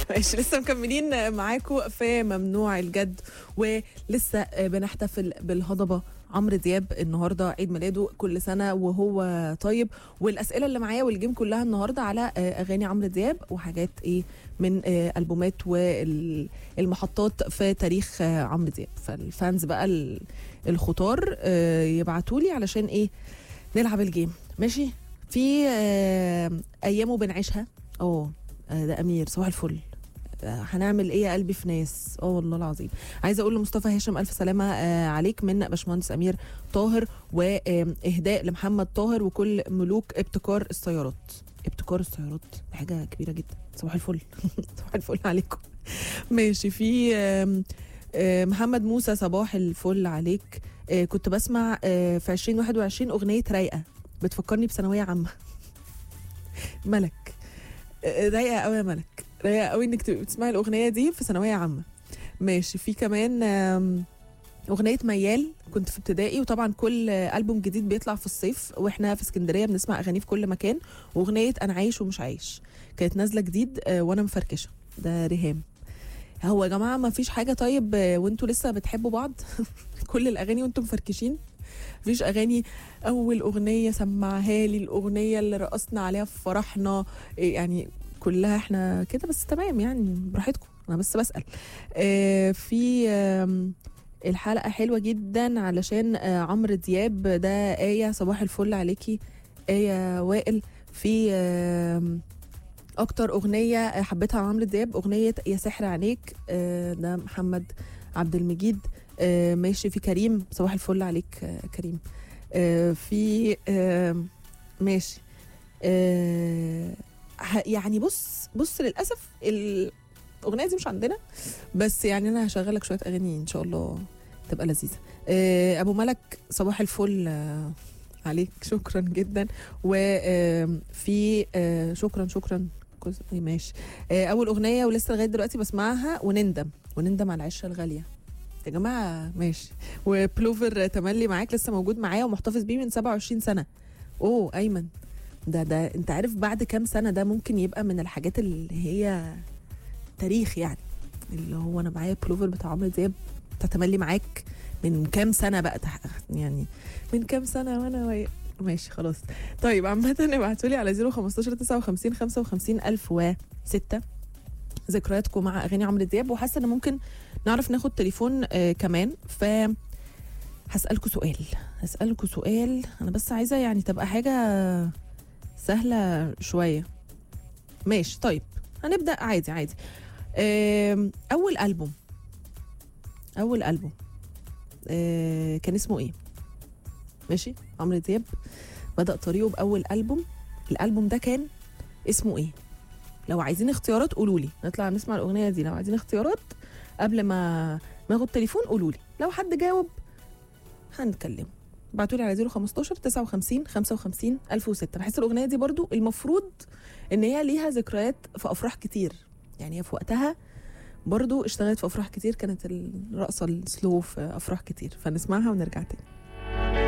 ماشي لسه مكملين معاكم في ممنوع الجد ولسه بنحتفل بالهضبه عمرو دياب النهارده عيد ميلاده كل سنه وهو طيب والاسئله اللي معايا والجيم كلها النهارده على اغاني عمرو دياب وحاجات ايه من البومات والمحطات في تاريخ عمرو دياب فالفانز بقى الخطار يبعتوا لي علشان ايه نلعب الجيم ماشي في ايامه بنعيشها اه ده امير صباح الفل هنعمل ايه يا قلبي في ناس اه والله العظيم عايزه اقول لمصطفى هاشم الف سلامه آه عليك من باشمهندس امير طاهر واهداء لمحمد طاهر وكل ملوك ابتكار السيارات ابتكار السيارات دي حاجه كبيره جدا صباح الفل صباح الفل عليكم ماشي في آه آه محمد موسى صباح الفل عليك آه كنت بسمع آه في 2021 اغنيه رايقه بتفكرني بثانويه عامه ملك رايقه قوي يا ملك رايقه قوي انك تبقي بتسمعي الاغنيه دي في ثانويه عامه ماشي في كمان اغنيه ميال كنت في ابتدائي وطبعا كل البوم جديد بيطلع في الصيف واحنا في اسكندريه بنسمع اغانيه في كل مكان واغنيه انا عايش ومش عايش كانت نازله جديد وانا مفركشه ده ريهام هو يا جماعه ما فيش حاجه طيب وانتوا لسه بتحبوا بعض كل الاغاني وانتم مفركشين مفيش اغاني اول اغنيه سمعها لي الاغنيه اللي رقصنا عليها في فرحنا يعني كلها احنا كده بس تمام يعني براحتكم انا بس بسال آه في آه الحلقه حلوه جدا علشان آه عمرو دياب ده ايه صباح الفل عليكي ايه وائل في آه اكتر اغنيه حبيتها عمرو دياب اغنيه يا سحر عينيك آه ده محمد عبد المجيد آه ماشي في كريم صباح الفل عليك آه كريم آه في آه ماشي آه يعني بص بص للاسف الاغنيه دي مش عندنا بس يعني انا هشغل لك شويه اغاني ان شاء الله تبقى لذيذه آه ابو ملك صباح الفل آه عليك شكرا جدا وفي آه شكرا شكرا ماشي آه اول اغنيه ولسه لغايه دلوقتي بسمعها ونندم ونندم على العشه الغاليه يا جماعه ماشي وبلوفر تملي معاك لسه موجود معايا ومحتفظ بيه من 27 سنه اوه ايمن ده ده انت عارف بعد كام سنه ده ممكن يبقى من الحاجات اللي هي تاريخ يعني اللي هو انا معايا بلوفر بتاع عمرو دياب تتملي معاك من كام سنه بقى يعني من كام سنه وانا وي... ماشي خلاص طيب عامة ابعتوا لي على 015 59 55 1006 ذكرياتكم مع اغاني عمرو دياب وحاسه ان ممكن نعرف ناخد تليفون آه كمان ف هسألكوا سؤال هسألكوا سؤال انا بس عايزه يعني تبقى حاجه سهله شويه ماشي طيب هنبدا عادي عادي آه اول البوم اول البوم آه كان اسمه ايه ماشي عمرو دياب بدا طريقه باول البوم الالبوم ده كان اسمه ايه لو عايزين اختيارات قولوا لي نطلع نسمع الاغنيه دي لو عايزين اختيارات قبل ما ناخد تليفون قولوا لي لو حد جاوب هنتكلم ابعتوا لي على 015 59 55 1006 بحس الاغنيه دي برضو المفروض ان هي ليها ذكريات في افراح كتير يعني هي في وقتها برضو اشتغلت في افراح كتير كانت الرقصه السلو في افراح كتير فنسمعها ونرجع تاني